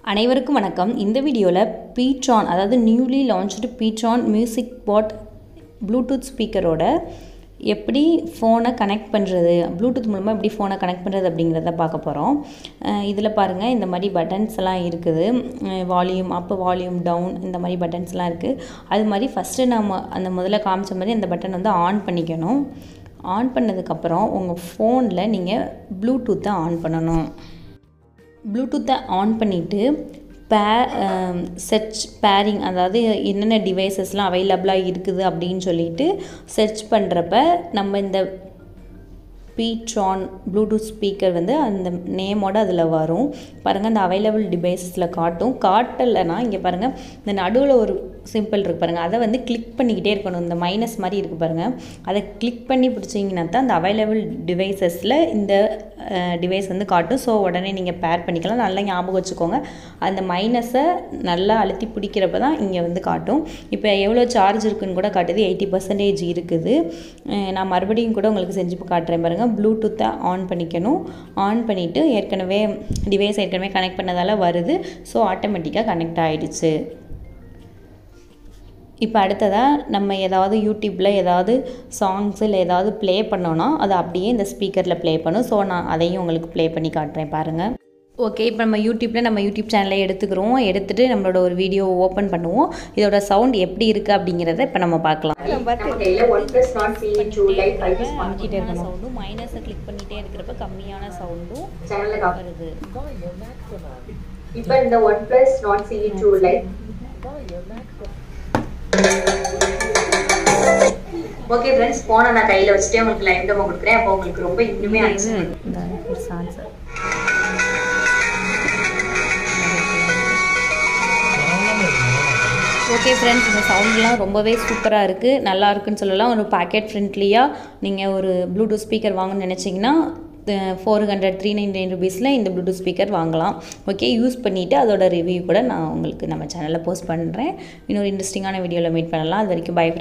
அனைவருக்கும் வணக்கம் இந்த வீடியோவில் பீட்ரான் அதாவது newly launched pTron music bot Bluetooth ஸ்பீக்கரோட எப்படி ஃபோனை கனெக்ட் பண்ணுறது ப்ளூடூத் மூலமாக எப்படி ஃபோனை கனெக்ட் பண்ணுறது அப்படிங்கிறத பார்க்க போகிறோம் இதில் பாருங்கள் இந்த மாதிரி பட்டன்ஸ் எல்லாம் இருக்குது வால்யூம் அப் வால்யூம் டவுன் இந்த மாதிரி பட்டன்ஸ்லாம் இருக்குது அது மாதிரி ஃபஸ்ட்டு நம்ம அந்த முதல்ல காமிச்ச மாதிரி அந்த பட்டன் வந்து ஆன் பண்ணிக்கணும் ஆன் பண்ணதுக்கப்புறம் உங்கள் ஃபோனில் நீங்கள் ப்ளூடூத்தை ஆன் பண்ணணும் ப்ளூடூத்தை ஆன் பண்ணிவிட்டு பே சர்ச் பேரிங் அதாவது என்னென்ன டிவைசஸ்லாம் அவைலபிளாக இருக்குது அப்படின்னு சொல்லிட்டு சர்ச் பண்ணுறப்ப நம்ம இந்த பீட்ரான் ப்ளூடூத் ஸ்பீக்கர் வந்து அந்த நேமோட அதில் வரும் பாருங்கள் அந்த அவைலபிள் டிவைஸஸில் காட்டும் காட்டலைன்னா இங்கே பாருங்கள் இந்த நடுவில் ஒரு சிம்பிள் இருக்குது பாருங்கள் அதை வந்து கிளிக் பண்ணிக்கிட்டே இருக்கணும் இந்த மைனஸ் மாதிரி இருக்குது பாருங்கள் அதை கிளிக் பண்ணி பிடிச்சிங்கன்னா தான் அந்த அவைலபிள் டிவைசஸில் இந்த டிவைஸ் வந்து காட்டும் ஸோ உடனே நீங்கள் பேர் பண்ணிக்கலாம் நல்லா ஞாபகம் வச்சுக்கோங்க அந்த மைனஸை நல்லா அழுத்தி பிடிக்கிறப்ப தான் இங்கே வந்து காட்டும் இப்போ எவ்வளோ சார்ஜ் இருக்குன்னு கூட காட்டுது எயிட்டி பர்சன்டேஜ் இருக்குது நான் மறுபடியும் கூட உங்களுக்கு செஞ்சு காட்டுறேன் பாருங்கள் ப்ளூடூத்தை ஆன் பண்ணிக்கணும் ஆன் பண்ணிவிட்டு ஏற்கனவே டிவைஸ் ஏற்கனவே கனெக்ட் பண்ணதால் வருது ஸோ ஆட்டோமேட்டிக்காக கனெக்ட் ஆகிடுச்சு இப்போ அடுத்ததாக நம்ம ஏதாவது யூடியூப்பில் ஏதாவது சாங்ஸ் இல்லை ஏதாவது ப்ளே பண்ணோன்னா அதை அப்படியே இந்த ஸ்பீக்கரில் ப்ளே பண்ணும் ஸோ நான் அதையும் உங்களுக்கு ப்ளே பண்ணி காட்டுறேன் பாருங்கள் ஓகே இப்போ நம்ம யூடியூப்பில் நம்ம யூடியூப் சேனலை எடுத்துக்கிறோம் எடுத்துகிட்டு நம்மளோட ஒரு வீடியோ ஓப்பன் பண்ணுவோம் இதோட சவுண்ட் எப்படி இருக்குது அப்படிங்கிறத இப்போ நம்ம பார்க்கலாம் அமைக்கிட்டே இருக்கணும் சவுண்டும் மைனஸை கிளிக் பண்ணிகிட்டே இருக்கிறப்ப கம்மியான சவுண்டும் வருது இப்போ இந்த one plus Nord CE two lite okay friends போனை நான் கையில் வச்சுட்டே உங்களுக்கு லைவ் டெமோ கொடுக்குறேன் அப்போ உங்களுக்கு ரொம்ப இன்னுமே ஆச்சு இந்த ஒரு சான்ஸ் ஓகே ஃப்ரெண்ட்ஸ் இந்த சவுண்ட்லாம் ரொம்பவே சூப்பராக இருக்குது நல்லா இருக்குன்னு சொல்லலாம் ஒரு பேக்கெட் ஃப்ரெண்ட்லியாக நீங்கள் ஒரு ப்ளூடூத் ஸ்பீக்கர் வாங்கணும்னு நினச்சிங்கன்னா four hundred three nine nine ருபீஸில் இந்த ப்ளூடூத் ஸ்பீக்கர் வாங்கலாம் ஓகே யூஸ் பண்ணிவிட்டு அதோட ரிவ்யூ கூட நான் உங்களுக்கு நம்ம சேனலில் போஸ்ட் பண்ணுறேன் இன்னொரு இன்ட்ரெஸ்டிங்கான வீடியோவில் மீட் பண்ணலாம் அது வரைக்கும் பை